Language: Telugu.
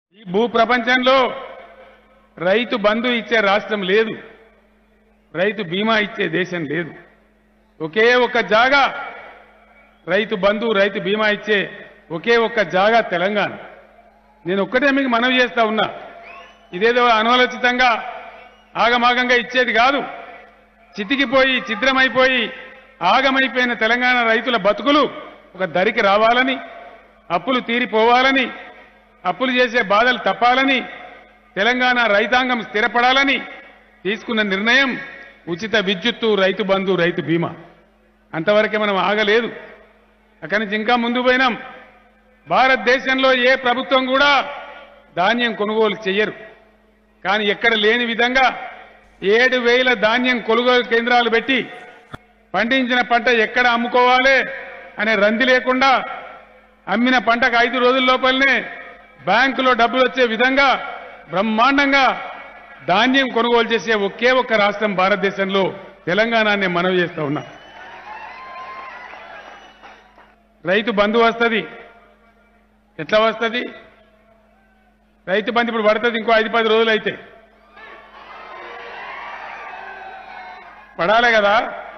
ఈ భూ ప్రపంచంలో రైతు బంధు ఇచ్చే రాష్ట్రం లేదు రైతు బీమా ఇచ్చే దేశం లేదు ఒకే ఒక్క జాగా రైతు బంధు రైతు బీమా ఇచ్చే ఒకే ఒక్క జాగా తెలంగాణ నేను ఒక్కటే మీకు మనవి చేస్తా ఉన్నా ఇదేదో అనాలోచితంగా ఆగమాగంగా ఇచ్చేది కాదు చితికిపోయి ఛిద్రమైపోయి ఆగమైపోయిన తెలంగాణ రైతుల బతుకులు ఒక దరికి రావాలని అప్పులు తీరిపోవాలని అప్పులు చేసే బాధలు తప్పాలని తెలంగాణ రైతాంగం స్థిరపడాలని తీసుకున్న నిర్ణయం ఉచిత విద్యుత్తు రైతు బంధు రైతు బీమా అంతవరకే మనం ఆగలేదు అక్కడి నుంచి ఇంకా ముందు పోయినాం భారతదేశంలో ఏ ప్రభుత్వం కూడా ధాన్యం కొనుగోలు చెయ్యరు కానీ ఎక్కడ లేని విధంగా ఏడు వేల ధాన్యం కొనుగోలు కేంద్రాలు పెట్టి పండించిన పంట ఎక్కడ అమ్ముకోవాలి అనే రంది లేకుండా అమ్మిన పంటకు ఐదు రోజుల లోపలనే బ్యాంకులో డబ్బులు వచ్చే విధంగా బ్రహ్మాండంగా ధాన్యం కొనుగోలు చేసే ఒకే ఒక్క రాష్ట్రం భారతదేశంలో తెలంగాణనే మనవి చేస్తా ఉన్నా రైతు బంధు వస్తుంది ఎట్లా వస్తుంది రైతు బంధు ఇప్పుడు పడుతుంది ఇంకో ఐదు పది రోజులు అయితే పడాలి కదా